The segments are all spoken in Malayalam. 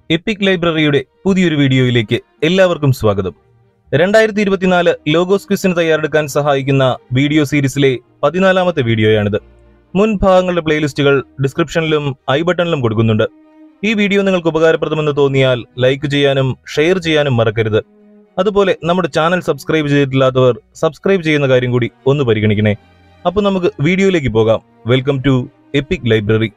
എപ്പിക് ലൈബ്രറിയുടെ പുതിയൊരു വീഡിയോയിലേക്ക് എല്ലാവർക്കും സ്വാഗതം രണ്ടായിരത്തി ഇരുപത്തിനാല് ലോഗോസ് ക്വിസിന് തയ്യാറെടുക്കാൻ സഹായിക്കുന്ന വീഡിയോ സീരീസിലെ പതിനാലാമത്തെ വീഡിയോയാണിത് മുൻ ഭാഗങ്ങളുടെ പ്ലേലിസ്റ്റുകൾ ഡിസ്ക്രിപ്ഷനിലും ഐ ബട്ടണിലും കൊടുക്കുന്നുണ്ട് ഈ വീഡിയോ നിങ്ങൾക്ക് ഉപകാരപ്രദമെന്ന് തോന്നിയാൽ ലൈക്ക് ചെയ്യാനും ഷെയർ ചെയ്യാനും മറക്കരുത് അതുപോലെ നമ്മുടെ ചാനൽ സബ്സ്ക്രൈബ് ചെയ്തിട്ടില്ലാത്തവർ സബ്സ്ക്രൈബ് ചെയ്യുന്ന കാര്യം കൂടി ഒന്ന് പരിഗണിക്കണേ അപ്പോൾ നമുക്ക് വീഡിയോയിലേക്ക് പോകാം വെൽക്കം ടു എപ്പിക് ലൈബ്രറി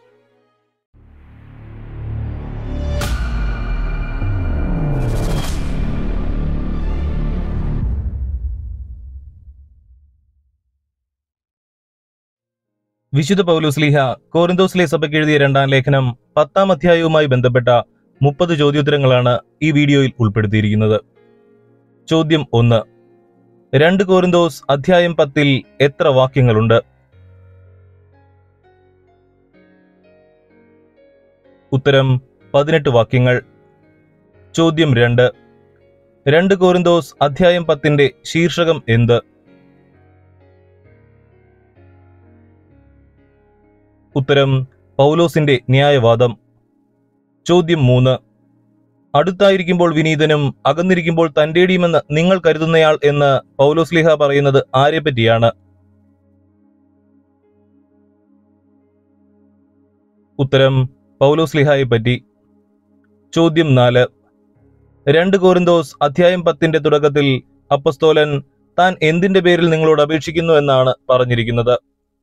വിശുദ്ധ പൗലോസ്ലീഹ കോറിന്തോസിലെ സഭയ്ക്ക് എഴുതിയ രണ്ടാം ലേഖനം പത്താം അധ്യായവുമായി ബന്ധപ്പെട്ട മുപ്പത് ചോദ്യോത്തരങ്ങളാണ് ഈ വീഡിയോയിൽ ഉൾപ്പെടുത്തിയിരിക്കുന്നത് ചോദ്യം ഒന്ന് രണ്ട് കോറിന്തോസ് അധ്യായം പത്തിൽ എത്ര വാക്യങ്ങളുണ്ട് ഉത്തരം പതിനെട്ട് വാക്യങ്ങൾ ചോദ്യം രണ്ട് രണ്ട് കോറിന്തോസ് അധ്യായം പത്തിന്റെ ശീർഷകം എന്ത് ഉത്തരം പൗലോസിന്റെ ന്യായവാദം ചോദ്യം മൂന്ന് അടുത്തായിരിക്കുമ്പോൾ വിനീതനും അകന്നിരിക്കുമ്പോൾ തന്റേടിയുമെന്ന് നിങ്ങൾ കരുതുന്നയാൾ എന്ന് പൗലോസ്ലിഹ പറയുന്നത് ആരെപ്പറ്റിയാണ് ഉത്തരം പൗലോസ്ലിഹായെ പറ്റി ചോദ്യം നാല് രണ്ട് കോറിന്തോസ് അധ്യായം പത്തിന്റെ തുടക്കത്തിൽ അപ്പസ്തോലൻ താൻ എന്തിന്റെ പേരിൽ നിങ്ങളോട് അപേക്ഷിക്കുന്നു എന്നാണ് പറഞ്ഞിരിക്കുന്നത്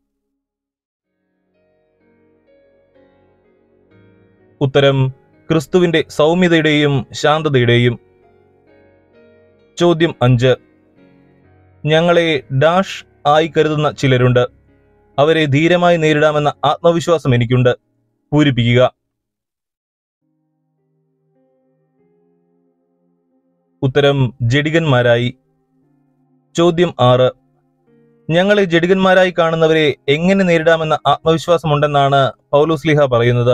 ഉത്തരം ക്രിസ്തുവിന്റെ സൗമ്യതയുടെയും ശാന്തതയുടെയും ചോദ്യം അഞ്ച് ഞങ്ങളെ ഡാഷ് ആയി കരുതുന്ന ചിലരുണ്ട് അവരെ ധീരമായി നേരിടാമെന്ന ആത്മവിശ്വാസം എനിക്കുണ്ട് പൂരിപ്പിക്കുക ഉത്തരം ജഡികന്മാരായി ചോദ്യം ആറ് ഞങ്ങളെ ജഡികന്മാരായി കാണുന്നവരെ എങ്ങനെ നേരിടാമെന്ന ആത്മവിശ്വാസമുണ്ടെന്നാണ് പൗലോസ്ലിഹ പറയുന്നത്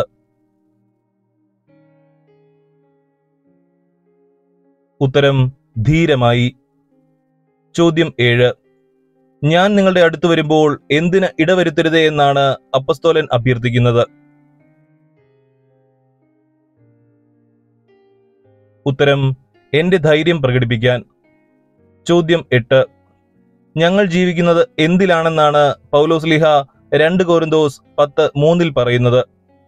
ഉത്തരം ധീരമായി ചോദ്യം ഏഴ് ഞാൻ നിങ്ങളുടെ അടുത്ത് വരുമ്പോൾ എന്തിന് ഇടവരുത്തരുതേ എന്നാണ് അപ്പസ്തോലൻ അഭ്യർത്ഥിക്കുന്നത് ഉത്തരം എന്റെ ധൈര്യം പ്രകടിപ്പിക്കാൻ ചോദ്യം എട്ട് ഞങ്ങൾ ജീവിക്കുന്നത് എന്തിലാണെന്നാണ് പൗലോസ്ലിഹ രണ്ട് കോരിന്തോസ് പത്ത് മൂന്നിൽ പറയുന്നത്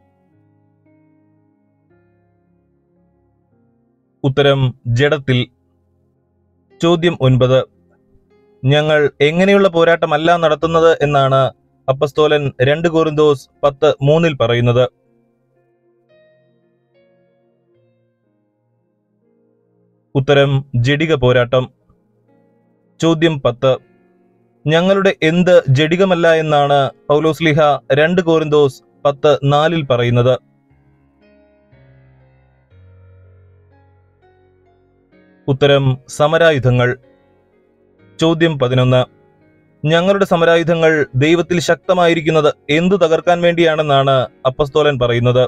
ഉത്തരം ജഡത്തിൽ ചോദ്യം ഒൻപത് ഞങ്ങൾ എങ്ങനെയുള്ള പോരാട്ടമല്ല നടത്തുന്നത് എന്നാണ് അപ്പസ്തോലൻ രണ്ട് കോറിന്തോസ് പത്ത് മൂന്നിൽ പറയുന്നത് ഉത്തരം ജഡിക പോരാട്ടം ചോദ്യം പത്ത് ഞങ്ങളുടെ എന്ത് ജഡികമല്ല എന്നാണ് പൗലോസ്ലിഹ രണ്ട് കോറിന്തോസ് പത്ത് നാലിൽ പറയുന്നത് ഉത്തരം സമരായുധങ്ങൾ ചോദ്യം പതിനൊന്ന് ഞങ്ങളുടെ സമരായുധങ്ങൾ ദൈവത്തിൽ ശക്തമായിരിക്കുന്നത് എന്തു തകർക്കാൻ വേണ്ടിയാണെന്നാണ് അപ്പസ്തോലൻ പറയുന്നത്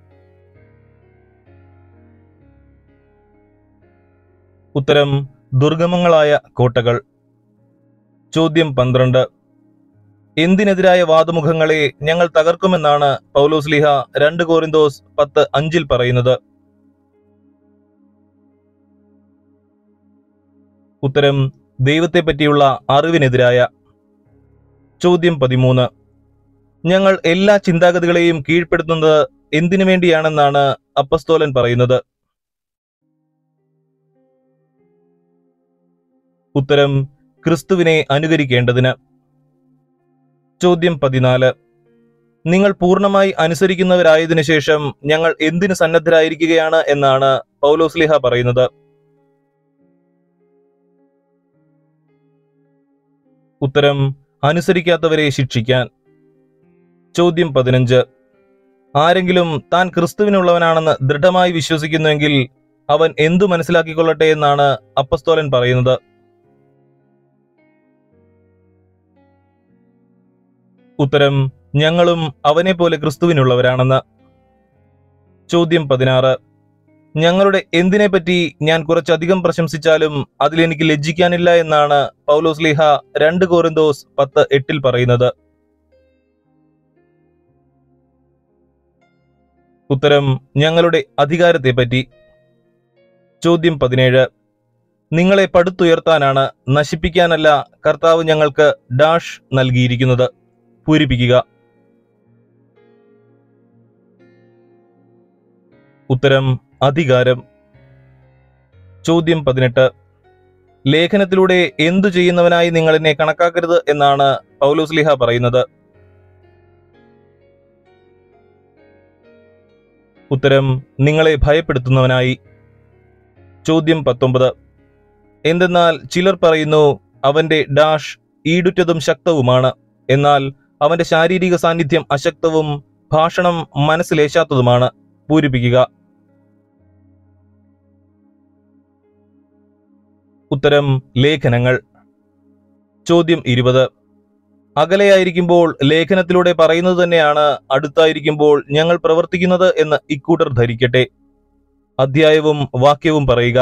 ഉത്തരം ദുർഗമങ്ങളായ കോട്ടകൾ ചോദ്യം പന്ത്രണ്ട് എന്തിനെതിരായ വാദമുഖങ്ങളെ ഞങ്ങൾ തകർക്കുമെന്നാണ് പൗലോസ്ലിഹ രണ്ട് കോറിന്തോസ് പത്ത് അഞ്ചിൽ പറയുന്നത് ഉത്തരം ദൈവത്തെ പറ്റിയുള്ള അറിവിനെതിരായ ചോദ്യം പതിമൂന്ന് ഞങ്ങൾ എല്ലാ ചിന്താഗതികളെയും കീഴ്പ്പെടുത്തുന്നത് എന്തിനു വേണ്ടിയാണെന്നാണ് അപ്പസ്തോലൻ പറയുന്നത് ഉത്തരം ക്രിസ്തുവിനെ അനുകരിക്കേണ്ടതിന് ചോദ്യം പതിനാല് നിങ്ങൾ പൂർണ്ണമായി അനുസരിക്കുന്നവരായതിനു ശേഷം ഞങ്ങൾ എന്തിനു സന്നദ്ധരായിരിക്കുകയാണ് എന്നാണ് പൗലോസ്ലിഹ പറയുന്നത് ഉത്തരം അനുസരിക്കാത്തവരെ ശിക്ഷിക്കാൻ ചോദ്യം പതിനഞ്ച് ആരെങ്കിലും താൻ ക്രിസ്തുവിനുള്ളവനാണെന്ന് ദൃഢമായി വിശ്വസിക്കുന്നുവെങ്കിൽ അവൻ എന്തു മനസ്സിലാക്കിക്കൊള്ളട്ടെ എന്നാണ് അപ്പസ്തോലൻ പറയുന്നത് ഉത്തരം ഞങ്ങളും അവനെ പോലെ ക്രിസ്തുവിനുള്ളവരാണെന്ന് ചോദ്യം പതിനാറ് ഞങ്ങളുടെ എന്തിനെപ്പറ്റി ഞാൻ കുറച്ചധികം പ്രശംസിച്ചാലും അതിലെനിക്ക് ലജ്ജിക്കാനില്ല എന്നാണ് പൗലോസ്ലിഹ രണ്ട് കോറിന്തോസ് പത്ത് എട്ടിൽ പറയുന്നത് ഉത്തരം ഞങ്ങളുടെ അധികാരത്തെപ്പറ്റി ചോദ്യം പതിനേഴ് നിങ്ങളെ പടുത്തുയർത്താനാണ് നശിപ്പിക്കാനല്ല കർത്താവ് ഞങ്ങൾക്ക് ഡാഷ് നൽകിയിരിക്കുന്നത് പൂരിപ്പിക്കുക ഉത്തരം അധികാരം ചോദ്യം പതിനെട്ട് ലേഖനത്തിലൂടെ എന്തു ചെയ്യുന്നവനായി നിങ്ങൾ എന്നെ കണക്കാക്കരുത് എന്നാണ് പൗലോസ്ലിഹ പറയുന്നത് ഉത്തരം നിങ്ങളെ ഭയപ്പെടുത്തുന്നവനായി ചോദ്യം പത്തൊമ്പത് എന്തെന്നാൽ ചിലർ പറയുന്നു അവന്റെ ഡാഷ് ഈടുറ്റതും ശക്തവുമാണ് എന്നാൽ അവന്റെ ശാരീരിക സാന്നിധ്യം അശക്തവും ഭാഷണം മനസ്സിലേശാത്തതുമാണ് പൂരിപ്പിക്കുക ഉത്തരം ലേഖനങ്ങൾ ചോദ്യം ഇരുപത് അകലെയായിരിക്കുമ്പോൾ ലേഖനത്തിലൂടെ പറയുന്നത് തന്നെയാണ് അടുത്തായിരിക്കുമ്പോൾ ഞങ്ങൾ പ്രവർത്തിക്കുന്നത് എന്ന് ഇക്കൂട്ടർ ധരിക്കട്ടെ അധ്യായവും വാക്യവും പറയുക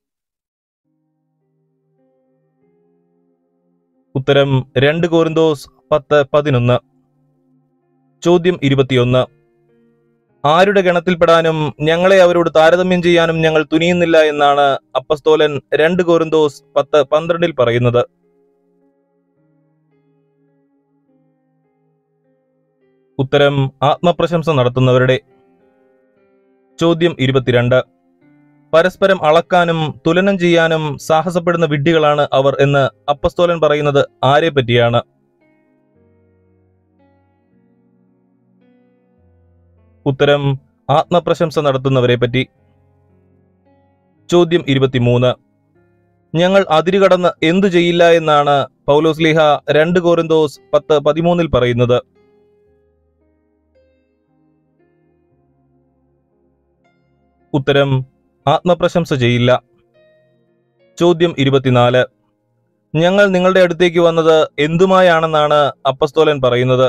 ഉത്തരം രണ്ട് കോരിന്തോസ് പത്ത് പതിനൊന്ന് ചോദ്യം ഇരുപത്തിയൊന്ന് ആരുടെ ഗണത്തിൽപ്പെടാനും ഞങ്ങളെ അവരോട് താരതമ്യം ചെയ്യാനും ഞങ്ങൾ തുനിയുന്നില്ല എന്നാണ് അപ്പസ്തോലൻ രണ്ട് കോരിന്തോസ് പത്ത് പന്ത്രണ്ടിൽ പറയുന്നത് ഉത്തരം ആത്മപ്രശംസ നടത്തുന്നവരുടെ ചോദ്യം ഇരുപത്തിരണ്ട് പരസ്പരം അളക്കാനും തുലനം ചെയ്യാനും സാഹസപ്പെടുന്ന വിഡ്ഢികളാണ് അവർ എന്ന് അപ്പസ്തോലൻ പറയുന്നത് ആരെ പറ്റിയാണ് ഉത്തരം ആത്മപ്രശംസ നടത്തുന്നവരെ പറ്റി ചോദ്യം ഇരുപത്തിമൂന്ന് ഞങ്ങൾ അതിരുകടന്ന് എന്തു ചെയ്യില്ല എന്നാണ് പൗലോസ്ലിഹ രണ്ട് കോറിന്തോസ് പത്ത് പതിമൂന്നിൽ പറയുന്നത് ഉത്തരം ആത്മപ്രശംസ ചെയ്യില്ല ചോദ്യം ഇരുപത്തിനാല് ഞങ്ങൾ നിങ്ങളുടെ അടുത്തേക്ക് വന്നത് എന്തുമായാണെന്നാണ് അപ്പസ്തോലൻ പറയുന്നത്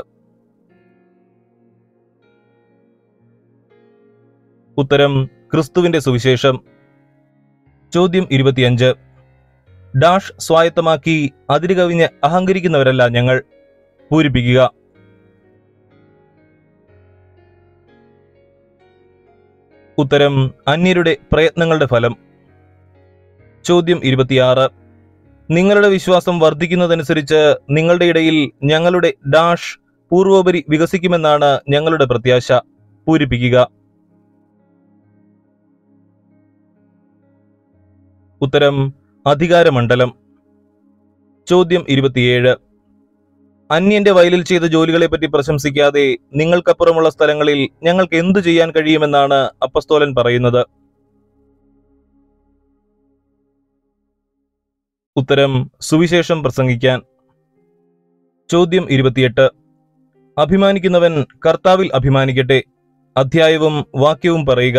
ഉത്തരം ക്രിസ്തുവിന്റെ സുവിശേഷം ചോദ്യം ഇരുപത്തിയഞ്ച് ഡാഷ് സ്വായത്തമാക്കി അതിരുകവിഞ്ഞ് അഹങ്കരിക്കുന്നവരല്ല ഞങ്ങൾ പൂരിപ്പിക്കുക ഉത്തരം അന്യരുടെ പ്രയത്നങ്ങളുടെ ഫലം ചോദ്യം ഇരുപത്തിയാറ് നിങ്ങളുടെ വിശ്വാസം വർദ്ധിക്കുന്നതനുസരിച്ച് നിങ്ങളുടെ ഇടയിൽ ഞങ്ങളുടെ ഡാഷ് പൂർവോപരി വികസിക്കുമെന്നാണ് ഞങ്ങളുടെ പ്രത്യാശ പൂരിപ്പിക്കുക ഉത്തരം അധികാരമണ്ഡലം ചോദ്യം ഇരുപത്തിയേഴ് അന്യന്റെ വയലിൽ ചെയ്ത ജോലികളെപ്പറ്റി പ്രശംസിക്കാതെ നിങ്ങൾക്കപ്പുറമുള്ള സ്ഥലങ്ങളിൽ ഞങ്ങൾക്ക് എന്തു ചെയ്യാൻ കഴിയുമെന്നാണ് അപ്പസ്തോലൻ പറയുന്നത് ഉത്തരം സുവിശേഷം പ്രസംഗിക്കാൻ ചോദ്യം ഇരുപത്തിയെട്ട് അഭിമാനിക്കുന്നവൻ കർത്താവിൽ അഭിമാനിക്കട്ടെ അധ്യായവും വാക്യവും പറയുക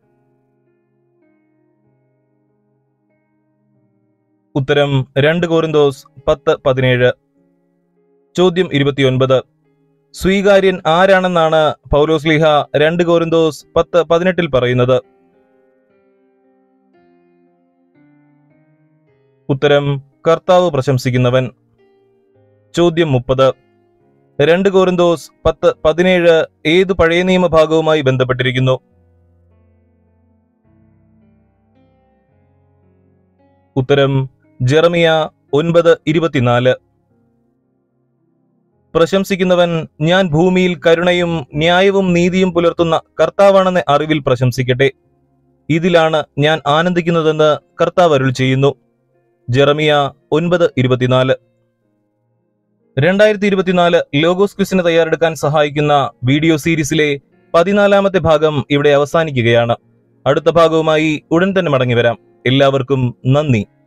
ഉത്തരം രണ്ട് കോറിന്തോസ് പത്ത് പതിനേഴ് ചോദ്യം ഇരുപത്തിയൊൻപത് സ്വീകാര്യൻ ആരാണെന്നാണ് പൗലോസ്ലിഹ രണ്ട് കോറിന്തോസ് പത്ത് പതിനെട്ടിൽ പറയുന്നത് ഉത്തരം കർത്താവ് പ്രശംസിക്കുന്നവൻ ചോദ്യം മുപ്പത് രണ്ട് കോറിന്തോസ് പത്ത് പതിനേഴ് ഏതു പഴയ നിയമ ഭാഗവുമായി ബന്ധപ്പെട്ടിരിക്കുന്നു ഉത്തരം ജെറമിയ ഒൻപത് ഇരുപത്തിനാല് പ്രശംസിക്കുന്നവൻ ഞാൻ ഭൂമിയിൽ കരുണയും ന്യായവും നീതിയും പുലർത്തുന്ന കർത്താവാണെന്ന അറിവിൽ പ്രശംസിക്കട്ടെ ഇതിലാണ് ഞാൻ ആനന്ദിക്കുന്നതെന്ന് കർത്താവ് അരുൾ ചെയ്യുന്നു ജെറമിയ ഒൻപത് ഇരുപത്തിനാല് രണ്ടായിരത്തി ഇരുപത്തിനാല് ലോഗോസ് ക്വിസിന് തയ്യാറെടുക്കാൻ സഹായിക്കുന്ന വീഡിയോ സീരീസിലെ പതിനാലാമത്തെ ഭാഗം ഇവിടെ അവസാനിക്കുകയാണ് അടുത്ത ഭാഗവുമായി ഉടൻ തന്നെ മടങ്ങി വരാം എല്ലാവർക്കും നന്ദി